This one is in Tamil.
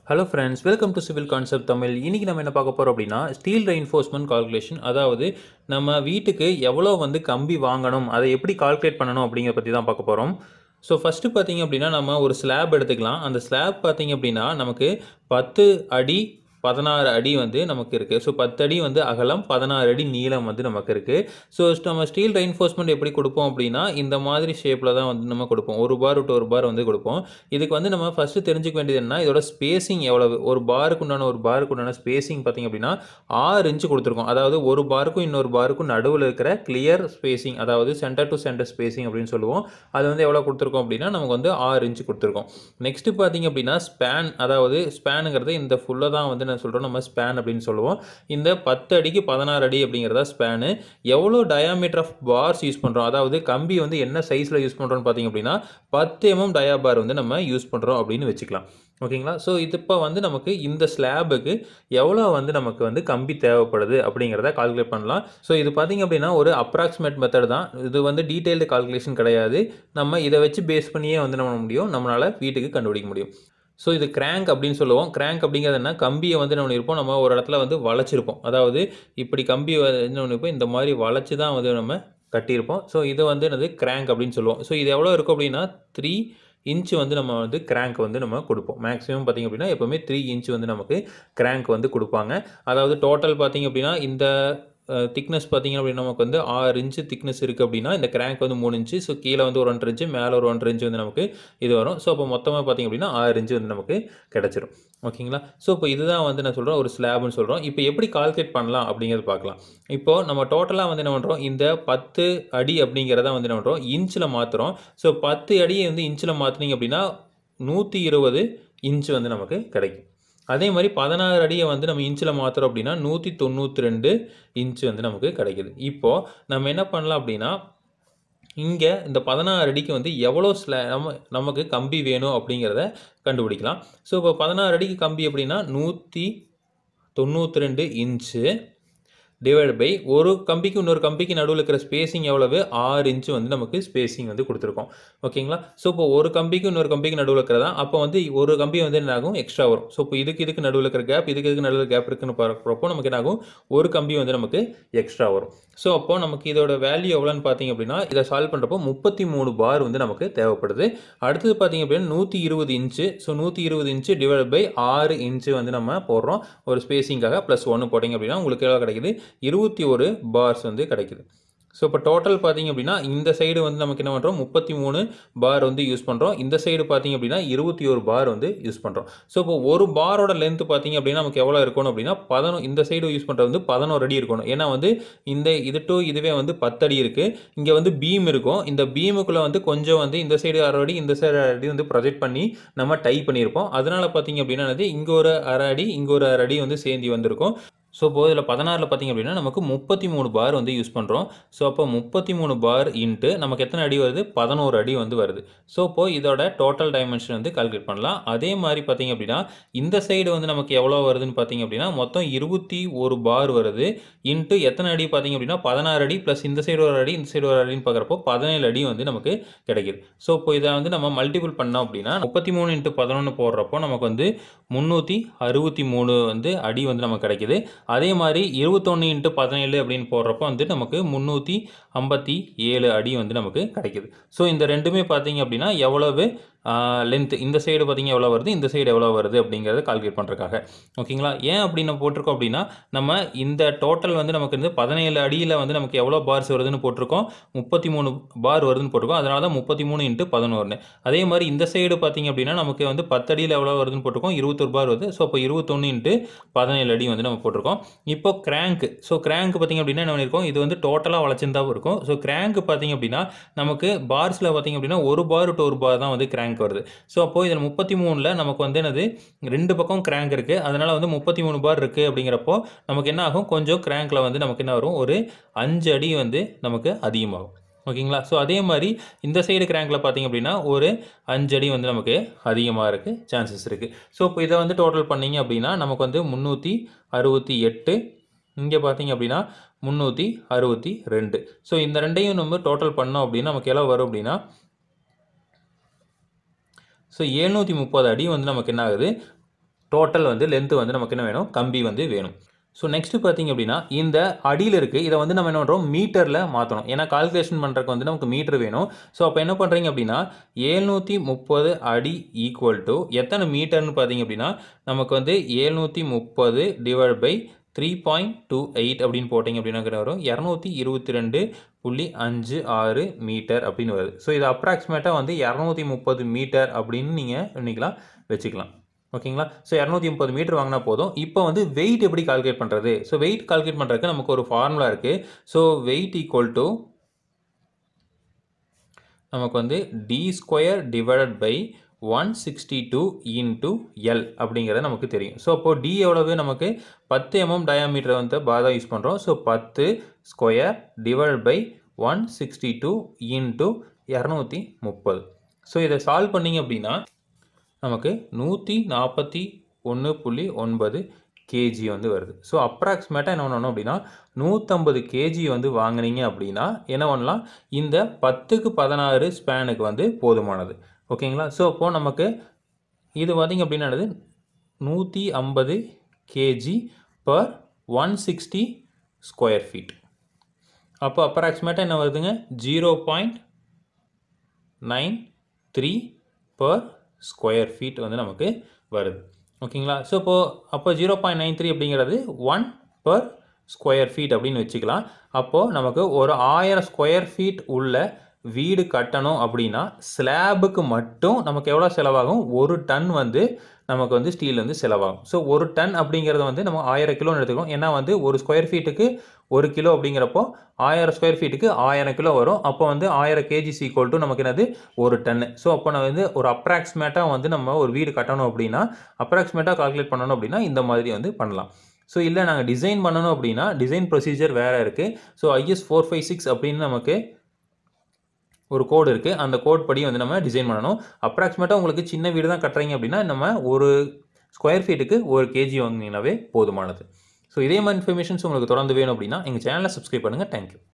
hello friends welcome to civil concept Tamil இன்றைக்கி நம்ம என்ன பார்க்க போகிறோம் அப்படின்னா ஸ்டீல் ரெயின்ஃபோர்ஸ்மெண்ட் கால்குலேஷன் அதாவது நம்ம வீட்டுக்கு எவ்வளோ வந்து கம்பி வாங்கணும் அதை எப்படி கால்குலேட் பண்ணணும் அப்படிங்கிறத பற்றி தான் பார்க்க போகிறோம் ஸோ ஃபஸ்ட்டு பார்த்தீங்க அப்படின்னா நம்ம ஒரு ஸ்லாப் எடுத்துக்கலாம் அந்த ஸ்லாப் பார்த்தீங்க அப்படின்னா நமக்கு பத்து அடி பதினாறு அடி வந்து நமக்கு இருக்குது ஸோ பத்து அடி வந்து அகலம் பதினாறு அடி நீளம் வந்து நமக்கு இருக்குது ஸோ நம்ம ஸ்டீல் ரெயின்ஃபோர்ஸ்மெண்ட் எப்படி கொடுப்போம் அப்படின்னா இந்த மாதிரி ஷேப்பில் தான் வந்து நம்ம கொடுப்போம் ஒரு பார் விட்டு ஒரு பார் வந்து கொடுப்போம் இதுக்கு வந்து நம்ம ஃபஸ்ட்டு தெரிஞ்சுக்க வேண்டியது என்ன இதோட ஸ்பேசிங் எவ்வளவு ஒரு பாருக்கு உண்டான ஒரு பாருக்கு உண்டான ஸ்பேசிங் பார்த்திங்க அப்படின்னா ஆறு இன்ச்சு கொடுத்துருக்கோம் அதாவது ஒரு பாருக்கும் இன்னொரு பாருக்கும் நடுவில் இருக்கிற கிளியர் ஸ்பேசிங் அதாவது சென்டர் டு சென்டர் ஸ்பேசிங் அப்படின்னு சொல்லுவோம் அது வந்து எவ்வளோ கொடுத்துருக்கோம் அப்படின்னா நமக்கு வந்து ஆறு இன்ச்சு கொடுத்துருக்கோம் நெக்ஸ்ட்டு பார்த்தீங்க அப்படின்னா ஸ்பேன் அதாவது ஸ்பேனுங்கிறது இந்த ஃபுல்லாக தான் வந்து என்ன சொல்கிறோம் நம்ம ஸ்பேன் அப்படின்னு சொல்லுவோம் இந்த பத்து அடிக்கு பதினாறு அடி அப்படிங்கிறதா ஸ்பேனு எவ்வளோ டயாமீட்டர் ஆஃப் பார்ஸ் யூஸ் பண்ணுறோம் அதாவது கம்பி வந்து என்ன சைஸில் யூஸ் பண்ணுறோம்னு பார்த்தீங்க அப்படின்னா பத்து எம்எம் டயா பார் வந்து நம்ம யூஸ் பண்ணுறோம் அப்படின்னு வச்சுக்கலாம் ஓகேங்களா ஸோ இது இப்போ வந்து நமக்கு இந்த ஸ்லாபுக்கு எவ்வளோ வந்து நமக்கு வந்து கம்பி தேவைப்படுது அப்படிங்கிறத கால்குலேட் பண்ணலாம் ஸோ இது பார்த்திங்க அப்படின்னா ஒரு அப்ராக்சிமேட் மெத்தட் தான் இது வந்து டீட்டெயில்டு கால்குலேஷன் கிடையாது நம்ம இதை வச்சு பேஸ் பண்ணியே வந்து நம்ம முடியும் நம்மளால் வீட்டுக்கு கண்டுபிடிக்க முடியும் ஸோ இது கிராங்க் அப்படின்னு சொல்லுவோம் கிராங்க் அப்படிங்கிறது என்ன கம்பியை வந்து என்ன இருப்போம் நம்ம ஒரு இடத்துல வந்து வளைச்சிருப்போம் அதாவது இப்படி கம்பி என்ன பண்ணிருப்போம் இந்த மாதிரி வளைச்சி தான் வந்து நம்ம கட்டியிருப்போம் ஸோ இது வந்து என்னது கிராங்க் அப்படின்னு சொல்லுவோம் ஸோ இது எவ்வளோ இருக்கும் அப்படின்னா த்ரீ இன்ச் வந்து நம்ம வந்து கிராங்க் வந்து நம்ம கொடுப்போம் மேக்ஸிமம் பார்த்திங்க அப்படின்னா எப்போவுமே த்ரீ இன்ச் வந்து நமக்கு கிராங்க் வந்து கொடுப்பாங்க அதாவது டோட்டல் பார்த்திங்க அப்படின்னா இந்த திக்னஸ் பார்த்திங்க அப்படின்னா நமக்கு வந்து ஆறு இன்ச்சு திக்னஸ் இருக்குது அப்படின்னா இந்த கிராங்க் வந்து மூணு இன்ச்சு ஸோ கீழே வந்து ஒரு ஒன்றரை இன்ச்சு மேலே ஒரு ஒன்றரை இன்ச்சு வந்து நமக்கு இது வரும் ஸோ அப்போ மொத்தமாக பார்த்திங்க அப்படின்னா ஆறு இன்ச்சு வந்து நமக்கு கிடச்சிரும் ஓகேங்களா ஸோ இப்போ இதுதான் வந்து நான் சொல்கிறேன் ஒரு ஸ்லாப்னு சொல்கிறோம் இப்போ எப்படி கால்குலேட் பண்ணலாம் அப்படிங்கிறது பார்க்கலாம் இப்போது நம்ம டோட்டலாக வந்து என்ன பண்ணுறோம் இந்த பத்து அடி அப்படிங்கிறத வந்து என்ன பண்ணுறோம் இன்ச்சில் மாற்றுறோம் ஸோ பத்து அடியை வந்து இன்ச்சில் மாற்றினீங்க அப்படின்னா நூற்றி இருபது இன்ச்சு வந்து நமக்கு கிடைக்கும் அதே மாதிரி பதினாறு அடியை வந்து நம்ம இன்ச்சில் மாற்றுறோம் அப்படின்னா நூற்றி தொண்ணூற்றி ரெண்டு இன்ச்சு வந்து நமக்கு கிடைக்குது இப்போது நம்ம என்ன பண்ணலாம் அப்படின்னா இங்கே இந்த பதினாறு அடிக்கு வந்து எவ்வளோ ஸ்ல நம்ம நமக்கு கம்பி வேணும் அப்படிங்கிறத கண்டுபிடிக்கலாம் ஸோ இப்போ பதினாறு அடிக்கு கம்பி அப்படின்னா நூற்றி தொண்ணூற்றி ரெண்டு இன்ச்சு டிவைட் பை ஒரு கம்பிக்கு இன்னொரு கம்பிக்கு நடுவில் இருக்கிற ஸ்பேசிங் எவ்வளவு ஆறு இன்ச்சு வந்து நமக்கு ஸ்பேசிங் வந்து கொடுத்துருக்கோம் ஓகேங்களா ஸோ இப்போ ஒரு கம்பிக்கு இன்னொரு கம்பிக்கு நடுவில் இருக்கிறதா அப்போ வந்து ஒரு கம்பி வந்து என்ன ஆகும் எக்ஸ்ட்ரா வரும் ஸோ இப்போ இதுக்கு இதுக்கு நடுவில் இருக்கிற கேப் இதுக்கு இதுக்கு நடுவில் கேப் இருக்குன்னு பார்க்குறப்போ நமக்கு என்ன ஆகும் ஒரு கம்பி வந்து நமக்கு எக்ஸ்ட்ரா வரும் ஸோ அப்போ நமக்கு இதோட வேல்யூ எவ்வளோன்னு பார்த்தீங்க அப்படின்னா இதை சால்வ் பண்ணுறப்போ முப்பத்தி மூணு பார் வந்து நமக்கு தேவைப்படுது அடுத்தது பார்த்தீங்க அப்படின்னா நூற்றி இருபது இன்ச்சு ஸோ நூற்றி இருபது இன்ச்சு டிவைட் பை ஆறு இன்ச்சு வந்து நம்ம போடுறோம் ஒரு ஸ்பேசிங்காக ப்ளஸ் ஒன்று போட்டிங்க அப்படின்னா உங்களுக்கு எவ்வளோ கிடைக்குது இருபத்தி ஒரு பார்ஸ் வந்து கிடைக்குது ஸோ இப்போ டோட்டல் பார்த்தீங்க அப்படின்னா இந்த சைடு வந்து நமக்கு என்ன பண்ணுறோம் முப்பத்தி மூணு பார் வந்து யூஸ் பண்ணுறோம் இந்த சைடு பார்த்தீங்க அப்படின்னா இருபத்தி ஒரு பார் வந்து யூஸ் பண்ணுறோம் ஸோ இப்போ ஒரு பாரோட லென்த் பார்த்தீங்க அப்படின்னா நமக்கு எவ்வளோ இருக்கணும் அப்படின்னா பதினோ இந்த சைடு யூஸ் பண்ணுறது வந்து பதினோரு அடி இருக்கணும் ஏன்னா வந்து இந்த இது டு இதுவே வந்து பத்து அடி இருக்குது இங்கே வந்து பீம் இருக்கும் இந்த பீமுக்குள்ளே வந்து கொஞ்சம் வந்து இந்த சைடு அரை அடி இந்த சைடு அரை அடி வந்து ப்ரொஜெக்ட் பண்ணி நம்ம டை பண்ணியிருப்போம் அதனால் பார்த்தீங்க அப்படின்னா வந்து இங்கே ஒரு அரை அடி இங்கே ஒரு அரை அடி வந்து சேர்ந்து வந்திருக்கும் ஸோ இப்போ இதில் பதினாறில் பார்த்திங்க அப்படின்னா நமக்கு முப்பத்தி மூணு பார் வந்து யூஸ் பண்ணுறோம் ஸோ அப்போ முப்பத்தி மூணு பார் இன்ட்டு நமக்கு எத்தனை அடி வருது பதினோரு அடி வந்து வருது ஸோ இப்போது இதோட டோட்டல் டைமென்ஷன் வந்து கால்குலேட் பண்ணலாம் அதே மாதிரி பார்த்திங்க அப்படின்னா இந்த சைடு வந்து நமக்கு எவ்வளோ வருதுன்னு பார்த்திங்க அப்படின்னா மொத்தம் இருபத்தி ஒரு பார் வருது இன்ட்டு எத்தனை அடி பார்த்திங்க அப்படின்னா பதினாறு அடி ப்ளஸ் இந்த சைடு ஒரு அடி இந்த சைடு ஒரு அடின்னு பார்க்குறப்போ பதினேழு அடி வந்து நமக்கு கிடைக்குது ஸோ இப்போ இதை வந்து நம்ம மல்டிபிள் பண்ணோம் அப்படின்னா முப்பத்தி மூணு இன்ட்டு பதினொன்று போடுறப்போ நமக்கு வந்து முந்நூற்றி அறுபத்தி மூணு வந்து அடி வந்து நமக்கு கிடைக்குது அதே மாதிரி இருபத்தொன்று இன்ட்டு பதினேழு அப்படின்னு போடுறப்போ வந்து நமக்கு முந்நூற்றி ஐம்பத்தி ஏழு அடி வந்து நமக்கு கிடைக்குது ஸோ இந்த ரெண்டுமே பார்த்தீங்க அப்படின்னா எவ்வளவு லென்த் இந்த சைடு பார்த்தீங்க எவ்வளோ வருது இந்த சைடு எவ்வளோ வருது அப்படிங்கிறத கால்குலேட் பண்ணுறக்காக ஓகேங்களா ஏன் அப்படி நம்ம போட்டிருக்கோம் அப்படின்னா நம்ம இந்த டோட்டல் வந்து நமக்கு வந்து பதினேழு அடியில் வந்து நமக்கு எவ்வளோ பார்ஸ் வருதுன்னு போட்டிருக்கோம் முப்பத்தி மூணு பார் வருதுன்னு போட்டிருக்கோம் அதனால தான் முப்பத்தி மூணு இன்ட்டு பதினோரு அதே மாதிரி இந்த சைடு பார்த்தீங்க அப்படின்னா நமக்கு வந்து பத்து அடியில் எவ்வளோ வருதுன்னு போட்டிருக்கோம் இருபத்தொரு பார் வருது ஸோ அப்போ இருபத்தொன்று இன்ட்டு பதினேழு அடி வந்து நம்ம போட்டிருக்கோம் இப்போ கிராங்க் ஸோ கிராங்க் பார்த்திங்க அப்படின்னா என்ன பண்ணியிருக்கோம் இது வந்து டோட்டலாக வளர்ச்சிருந்தா இருக்கும் ஸோ கிராங்க் பார்த்திங்க அப்படின்னா நமக்கு பார்ஸில் பார்த்திங்க அப்படின்னா ஒரு பார் டு ஒரு பார் தான் வந்து கிராங்க் வருது ஸோ அப்போது இதில் முப்பத்தி மூணில் நமக்கு வந்து என்னது ரெண்டு பக்கம் கிராங்க் இருக்குது அதனால் வந்து முப்பத்தி மூணு பார் இருக்குது அப்படிங்கிறப்போ நமக்கு என்ன ஆகும் கொஞ்சம் கிராங்கில் வந்து நமக்கு என்ன வரும் ஒரு அஞ்சு அடி வந்து நமக்கு அதிகமாகும் ஓகேங்களா ஸோ அதே மாதிரி இந்த சைடு கிராங்கில் பார்த்திங்க அப்படின்னா ஒரு அஞ்சு அடி வந்து நமக்கு அதிகமாக இருக்குது சான்சஸ் இருக்குது ஸோ இப்போ இதை வந்து டோட்டல் பண்ணிங்க அப்படின்னா நமக்கு வந்து முந்நூற்றி அறுபத்தி எட்டு இங்கே பார்த்தீங்க அப்படின்னா முந்நூற்றி அறுபத்தி ரெண்டு ஸோ இந்த ரெண்டையும் நம்ம டோட்டல் பண்ணோம் அப்படின்னா நமக்கு எவ்வளோ வரும் அப்படின்னா ஸோ எழுநூற்றி முப்பது அடி வந்து நமக்கு என்ன ஆகுது டோட்டல் வந்து லென்த்து வந்து நமக்கு என்ன வேணும் கம்பி வந்து வேணும் ஸோ நெக்ஸ்ட்டு பார்த்தீங்க அப்படின்னா இந்த அடியில் இருக்குது இதை வந்து நம்ம என்ன பண்ணுறோம் மீட்டரில் மாற்றணும் ஏன்னா கால்குலேஷன் பண்ணுறதுக்கு வந்து நமக்கு மீட்டர் வேணும் ஸோ அப்போ என்ன பண்ணுறீங்க அப்படின்னா ஏழ்நூற்றி முப்பது அடி ஈக்குவல் டு எத்தனை மீட்டர்னு பார்த்தீங்க அப்படின்னா நமக்கு வந்து ஏழ்நூற்றி முப்பது divide by three point two eight அப்படின்னு போட்டிங்க அப்படின்னா வரும் இரநூத்தி இருபத்தி ரெண்டு புள்ளி அஞ்சு ஆறு மீட்டர் அப்படின்னு வருது ஸோ இது அப்ராக்சிமேட்டாக வந்து இரநூத்தி முப்பது மீட்டர் அப்படின்னு நீங்கள் நினைக்கலாம் வச்சுக்கலாம் ஓகேங்களா ஸோ இரநூத்தி முப்பது மீட்டர் வாங்கினா போதும் இப்போ வந்து வெயிட் எப்படி கால்குலேட் பண்ணுறது ஸோ வெயிட் கால்குலேட் பண்ணுறதுக்கு நமக்கு ஒரு ஃபார்முலா இருக்குது ஸோ வெயிட் ஈக்குவல் டு நமக்கு வந்து D square divided by one sixty two into L அப்படிங்கிறது நமக்கு தெரியும் ஸோ அப்போது டி எவ்வளவு நமக்கு பத்து எம்எம் டயாமீட்டர் வந்து பாதா யூஸ் பண்ணுறோம் ஸோ பத்து square divide by one sixty two into இரநூத்தி முப்பது ஸோ இதை சால்வ் பண்ணிங்க அப்படின்னா நமக்கு நூற்றி நாற்பத்தி ஒன்று புள்ளி ஒன்பது கேஜி வந்து வருது ஸோ அப்ராக்சிமேட்டாக என்ன பண்ணணும் அப்படின்னா நூற்றம்பது கேஜி வந்து வாங்கினீங்க அப்படின்னா என்ன பண்ணலாம் இந்த பத்துக்கு பதினாறு ஸ்பேனுக்கு வந்து போதுமானது ஓகேங்களா ஸோ அப்போது நமக்கு இது பார்த்திங்க அப்படின்னா என்னது நூற்றி ஐம்பது KG per one sixty square feet அப்போ அப்ராக்சிமேட்டாக என்ன வருதுங்க zero point nine three per square feet வந்து நமக்கு வருது ஓகேங்களா ஸோ இப்போது அப்போ ஜீரோ பாயிண்ட் நைன் த்ரீ அப்படிங்கிறது ஒன் பர் ஸ்கொயர் ஃபீட் அப்படின்னு வச்சுக்கலாம் அப்போது நமக்கு ஒரு ஆயிரம் ஸ்கொயர் ஃபீட் உள்ள வீடு கட்டணும் அப்படின்னா ஸ்லாபுக்கு மட்டும் நமக்கு எவ்வளோ செலவாகும் ஒரு டன் வந்து நமக்கு வந்து ஸ்டீல் வந்து செலவாகும் ஸோ ஒரு டன் அப்படிங்கிறத வந்து நம்ம ஆயிரம் கிலோன்னு எடுத்துக்கணும் ஏன்னா வந்து ஒரு ஸ்கொயர் ஃபீட்டுக்கு ஒரு கிலோ அப்படிங்கிறப்போ ஆயிரம் ஸ்கொயர் ஃபீட்டுக்கு ஆயிரம் கிலோ வரும் அப்போ வந்து ஆயிரம் கேஜி சீக்வல் டு நமக்கு என்னது ஒரு டன்னு ஸோ அப்போ நான் வந்து ஒரு அப்ராக்சிமேட்டாக வந்து நம்ம ஒரு வீடு கட்டணும் அப்படின்னா அப்ராக்சிமேட்டாக கால்குலேட் பண்ணணும் அப்படின்னா இந்த மாதிரி வந்து பண்ணலாம் ஸோ இல்லை நாங்கள் டிசைன் பண்ணணும் அப்படின்னா டிசைன் ப்ரொசீஜர் வேறு இருக்குது so IS four five six அப்படின்னு நமக்கு ஒரு கோடு இருக்குது அந்த கோட் படி வந்து நம்ம டிசைன் பண்ணணும் அப்ராக்சிமேட்டாக உங்களுக்கு சின்ன வீடு தான் கட்டுறீங்க அப்படின்னா நம்ம ஒரு ஸ்கொயர் ஃபீட்டுக்கு ஒரு கேஜி வாங்கினீங்கனாவே போதுமானது ஸோ இதே மாதிரி இன்ஃபர்மேஷன்ஸ் உங்களுக்கு தொடர்ந்து வேணும் அப்படின்னா எங்கள் சேனலை சப்ஸ்கிரைப் பண்ணுங்கள் தேங்க்யூ